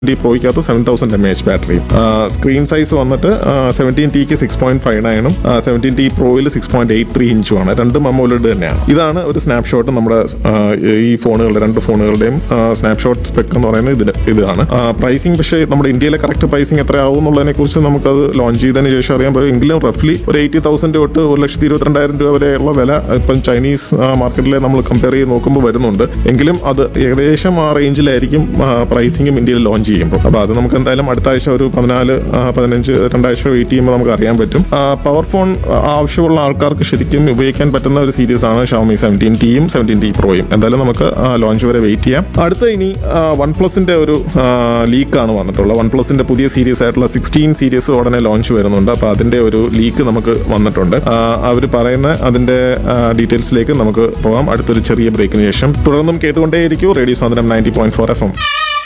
D പ്രോയ്ക്കകത്ത് seven thousand M H battery screen size വന്നിട്ട് seventeen ടിക്ക് സിക്സ് പോയിന്റ് ഫൈവ് നയനും സെവൻറ്റീൻ ടി പ്രോയിൽ സിക്സ് പോയിന്റ് എയ്റ്റ് ത്രീ ഇഞ്ചുമാണ് രണ്ടും അമോലഡ് തന്നെയാണ് ഇതാണ് ഒരു സ്നാപ്ഷോട്ട് നമ്മുടെ ആ, ഈ ഫോണുകളുടെ രണ്ട് ഫോണുകളുടെയും സ്നാപ്ഷോട്ട് സ്പെക്ക് എന്ന് പറയുന്നത് ഇതിന് ഇതാണ് പ്രൈസിങ് പക്ഷേ നമ്മുടെ ഇന്ത്യയിലെ കറക്റ്റ് പ്രൈസിങ് എത്രയാവും എന്നുള്ളതിനെ കുറിച്ച് നമുക്കത് ലോഞ്ച് ചെയ്തതിന് ശേഷം അറിയാൻ പറ്റും എങ്കിലും റഫ്ലി ഒരു എയ്റ്റി തൗസൻഡ് തൊട്ട് ഒരു ലക്ഷത്തി ഇരുപത്തിരണ്ടായിരം രൂപ വരെയുള്ള വില ഇപ്പം ചൈനീസ് മാർക്കറ്റിലെ നമ്മൾ കമ്പയർ ചെയ്ത് നോക്കുമ്പോൾ വരുന്നുണ്ട് എങ്കിലും അത് ഏകദേശം ആ റേഞ്ചിലായിരിക്കും പ്രൈസിങ്ങും ഇന്ത്യയിൽ ലോഞ്ച് ചെയ്യുമ്പോൾ അപ്പോൾ അത് നമുക്ക് എന്തായാലും അടുത്ത ആഴ്ച ഒരു പതിനാല് ആ, പതിനഞ്ച് രണ്ടാഴ്ച വെയിറ്റ് ചെയ്യുമ്പോൾ നമുക്ക് അറിയാൻ പറ്റും പവർ ഫോൺ ആവശ്യമുള്ള ആൾക്കാർക്ക് ശരിക്കും ഉപയോഗിക്കാൻ പറ്റുന്ന ഒരു സീരീസ് ആണ് ഷവമി സെവൻറ്റീൻ ടിയും സെവൻറ്റീൻ ടി പ്രോയും എന്തായാലും നമുക്ക് ലോഞ്ച് വരെ വെയിറ്റ് ചെയ്യാം അടുത്ത ഇനി വൺ പ്ലസിന്റെ ഒരു ലീക്കാണ് വന്നിട്ടുള്ളത് വൺ പ്ലസിന്റെ പുതിയ സീരീസ് ആയിട്ടുള്ള സിക്സ്റ്റീൻ സീരീസ് ഉടനെ ലോഞ്ച് വരുന്നുണ്ട് അപ്പോൾ അതിന്റെ ഒരു ലീക്ക് നമുക്ക് വന്നിട്ടുണ്ട് അവർ പറയുന്ന അതിന്റെ ഡീറ്റെയിൽസിലേക്ക് നമുക്ക് പോകാം അടുത്തൊരു ചെറിയ ബ്രേക്കിന് ശേഷം തുടർന്നും കേട്ടുകൊണ്ടേയിരിക്കും radio Sadhanam ninety point four F M